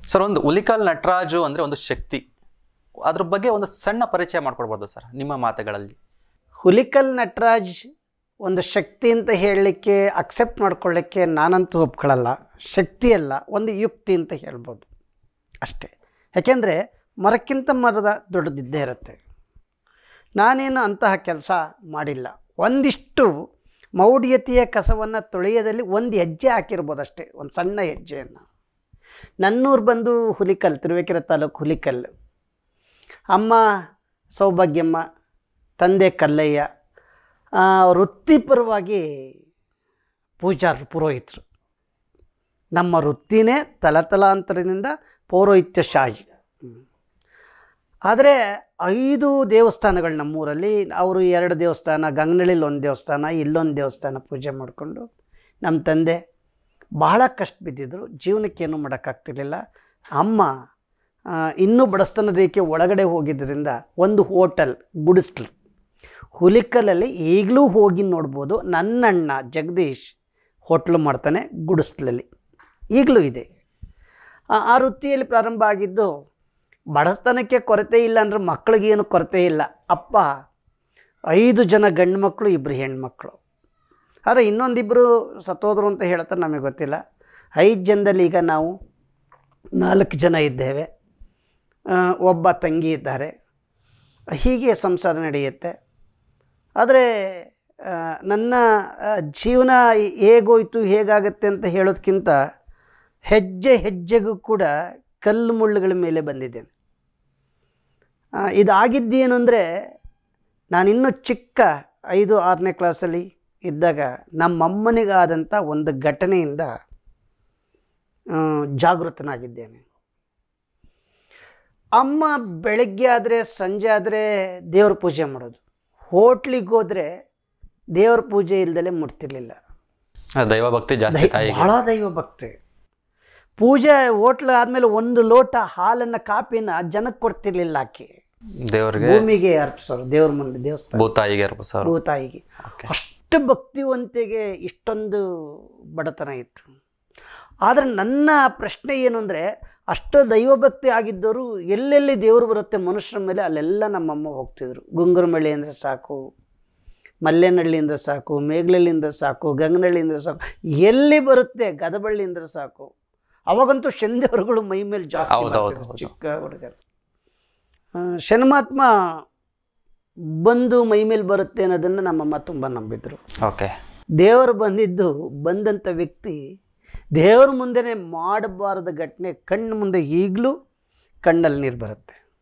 Sir ಒಂದು ಹುಲಿಕಲ್ ನಟರಾಜು ಅಂದರೆ ಒಂದು ಶಕ್ತಿ ಅದ್ರ ಬಗ್ಗೆ ಒಂದು ಸಣ್ಣ ಪರಿಚಯ ಮಾಡ್ಕೊಡ್ಬೋದು ಸರ್ ನಿಮ್ಮ ಮಾತುಗಳಲ್ಲಿ ಹುಲಿಕಲ್ ನಟರಾಜ್ ಒಂದು ಶಕ್ತಿ ಅಂತ ಹೇಳಲಿಕ್ಕೆ ಅಕ್ಸೆಪ್ಟ್ ಮಾಡ್ಕೊಳ್ಳಿಕ್ಕೆ ನಾನಂತೂ ಒಪ್ಕೊಳ್ಳಲ್ಲ ಶಕ್ತಿ ಅಲ್ಲ ಒಂದು ಯುಕ್ತಿ ಅಂತ ಹೇಳ್ಬೋದು ಅಷ್ಟೇ ಯಾಕೆಂದರೆ ಮರಕ್ಕಿಂತ ಮರದ ದೊಡ್ಡದಿದ್ದೇ ಇರುತ್ತೆ ನಾನೇನು ಅಂತಹ ಕೆಲಸ ಮಾಡಿಲ್ಲ ಒಂದಿಷ್ಟು ಮೌಢ್ಯತೆಯ ಕಸವನ್ನು ತೊಳೆಯದಲ್ಲಿ ಒಂದು ಹೆಜ್ಜೆ ಹಾಕಿರ್ಬೋದು ಅಷ್ಟೇ ಒಂದು ಸಣ್ಣ ಹೆಜ್ಜೆಯನ್ನು ನನ್ನೂರು ಬಂದು ಹುಲಿಕಲ್ ತಿರುವೇಕೆರೆ ತಾಲೂಕು ಹುಲಿಕಲ್ ಅಮ್ಮ ಸೌಭಾಗ್ಯಮ್ಮ ತಂದೆ ಕಲ್ಲಯ್ಯ ಆ, ವೃತ್ತಿಪರವಾಗಿ ಪೂಜಾರರು ಪುರೋಹಿತರು ನಮ್ಮ ವೃತ್ತಿನೇ ತಲತಲಾಂತರದಿಂದ ಪೌರೋಹಿತ್ಯ ಶಾಹಿ ಆದರೆ ಐದು ದೇವಸ್ಥಾನಗಳು ನಮ್ಮೂರಲ್ಲಿ ಅವರು ಎರಡು ದೇವಸ್ಥಾನ ಗಂಗನಳ್ಳಿಲಿ ಒಂದು ದೇವಸ್ಥಾನ ಇಲ್ಲೊಂದು ದೇವಸ್ಥಾನ ಪೂಜೆ ಮಾಡಿಕೊಂಡು ನಮ್ಮ ತಂದೆ ಬಹಳ ಕಷ್ಟ ಬಿದ್ದಿದ್ದರು ಜೀವನಕ್ಕೇನು ಮಾಡೋಕ್ಕಾಗ್ತಿರ್ಲಿಲ್ಲ ಅಮ್ಮ ಆ, ಇನ್ನೂ ಬಡಸ್ತನ ರೇಖೆ ಒಳಗಡೆ ಹೋಗಿದ್ದರಿಂದ ಒಂದು ಹೋಟೆಲ್ ಗುಡಿಸ್ಲು ಹುಲಿಕಲಲ್ಲಿ ಈಗಲೂ ಹೋಗಿ ನೋಡ್ಬೋದು ನನ್ನಣ್ಣ ಜಗದೀಶ್ ಹೋಟ್ಲು ಮಾಡ್ತಾನೆ ಗುಡಿಸ್ಲಲ್ಲಿ ಈಗಲೂ ಇದೆ ಆ ಆ ವೃತ್ತಿಯಲ್ಲಿ ಪ್ರಾರಂಭ ಆಗಿದ್ದು ಬಡಸ್ತನಕ್ಕೆ ಕೊರತೆ ಇಲ್ಲ ಅಂದರೆ ಮಕ್ಕಳಿಗೇನು ಕೊರತೆ ಇಲ್ಲ ಅಪ್ಪ ಐದು ಜನ ಗಂಡು ಮಕ್ಕಳು ಇಬ್ಬರು ಹೆಣ್ಮಕ್ಳು ಆದರೆ ಇನ್ನೊಂದಿಬ್ಬರು ಸತ್ತೋದ್ರು ಅಂತ ಹೇಳ್ತಾರೆ ನಮಗೆ ಗೊತ್ತಿಲ್ಲ ಐದು ಜನದಲ್ಲಿ ಈಗ ನಾವು ನಾಲ್ಕು ಜನ ಇದ್ದೇವೆ ಆ, ಒಬ್ಬ ತಂಗಿ ಇದ್ದಾರೆ ಹೀಗೆ ಸಂಸಾರ ನಡೆಯುತ್ತೆ ಆದರೆ ಆ, ನನ್ನ ಆ, ಜೀವನ ಹೇಗೋಯ್ತು ಹೇಗಾಗತ್ತೆ ಅಂತ ಹೇಳೋದಕ್ಕಿಂತ ಹೆಜ್ಜೆ ಹೆಜ್ಜೆಗೂ ಕೂಡ ಕಲ್ಲು ಮುಳ್ಳುಗಳ ಮೇಲೆ ಬಂದಿದ್ದೇನೆ ಆ, ಇದಾಗಿದ್ದೇನು ಅಂದರೆ ನಾನಿನ್ನೂ ಚಿಕ್ಕ ಐದು ಆರನೇ ಕ್ಲಾಸಲ್ಲಿ ಇದ್ದಾಗ ನಮ್ಮಮ್ಮನಿಗಾದಂಥ ಒಂದು ಘಟನೆಯಿಂದ ಆ, ಜಾಗೃತನಾಗಿದ್ದೇನೆ ಅಮ್ಮ ಬೆಳಗ್ಗೆ ಆದರೆ ಸಂಜೆ ಆದರೆ ದೇವ್ರ ಪೂಜೆ ಮಾಡೋದು ಹೋಟ್ಲಿಗೆ ಹೋದರೆ ದೇವ್ರ ಪೂಜೆ ಇಲ್ದಲೇ ಮುಟ್ತಿರ್ಲಿಲ್ಲ ದೈವ ಭಕ್ತಿ ಜಾಸ್ತಿ ತಾಯಿಗೆ ಬಹಳ ದೈವ ಭಕ್ತಿ ಪೂಜೆ ಹೋಟ್ಲ್ ಆದಮೇಲೆ ಒಂದು ಲೋಟ ಹಾಲನ್ನು ಕಾಪಿನ ಜನಕ್ಕೆ ಕೊಡ್ತಿರ್ಲಿಲ್ಲ ಆಕೆ ದೇವ್ರಿಗೆ ಭೂಮಿಗೆ ಅರ್ಪಿಸೋರು ದೇವ್ರ ಮುಂದೆ ದೇವಸ್ಥಾನ ಭೂತಾಯಿಗೆ ಸರ್ ಭೂತಾಯಿಗೆ ಅಷ್ಟು ಭಕ್ತಿವಂತಿಗೆ ಇಷ್ಟೊಂದು ಬಡತನ ಇತ್ತು ಆದರೆ ನನ್ನ ಪ್ರಶ್ನೆ ಏನು ಅಂದರೆ ಅಷ್ಟು ದೈವಭಕ್ತಿ ಆಗಿದ್ದವರು ಎಲ್ಲೆಲ್ಲಿ ದೇವರು ಬರುತ್ತೆ ಮನುಷ್ಯರ ಮೇಲೆ ಅಲ್ಲೆಲ್ಲ ನಮ್ಮಮ್ಮ ಹೋಗ್ತಿದ್ರು ಗುಂಗುರಮಳ್ಳಿ ಅಂದರೆ ಸಾಕು ಮಲ್ಲೇನಹಳ್ಳಿ ಅಂದರೆ ಸಾಕು ಮೇಘಲಹಳ್ಳಿ ಅಂದರೆ ಸಾಕು ಗಂಗನಹಳ್ಳಿ ಅಂದರೆ ಸಾಕು ಎಲ್ಲಿ ಬರುತ್ತೆ ಗದಬಳ್ಳಿ ಅಂದರೆ ಸಾಕು ಅವಾಗಂತೂ ಶನಿದೇವರುಗಳು ಮೈ ಮೇಲೆ ಜಾಸ್ತಿ ಹೌದು, ಹೌದು, ಮಾಡ್ತಿದ್ರು, ಹೌದು. ಚಿಕ್ಕ ಹುಡುಗರು ಆ, ಶನಿಮಾತ್ಮ ಬಂದು ಮೈ ಮೇಲೆ ಬರುತ್ತೆ ಅನ್ನೋದನ್ನು ನಮ್ಮಮ್ಮ ತುಂಬ ನಂಬಿದ್ರು ಓಕೆ ದೇವರು ಬಂದಿದ್ದು ಬಂದಂಥ ವ್ಯಕ್ತಿ ದೇವ್ರ ಮುಂದೆನೇ ಮಾಡಬಾರದ ಘಟನೆ ಕಣ್ಣು ಮುಂದೆ ಈಗಲೂ ಕಣ್ಣಲ್ಲಿ ನೀರು ಬರುತ್ತೆ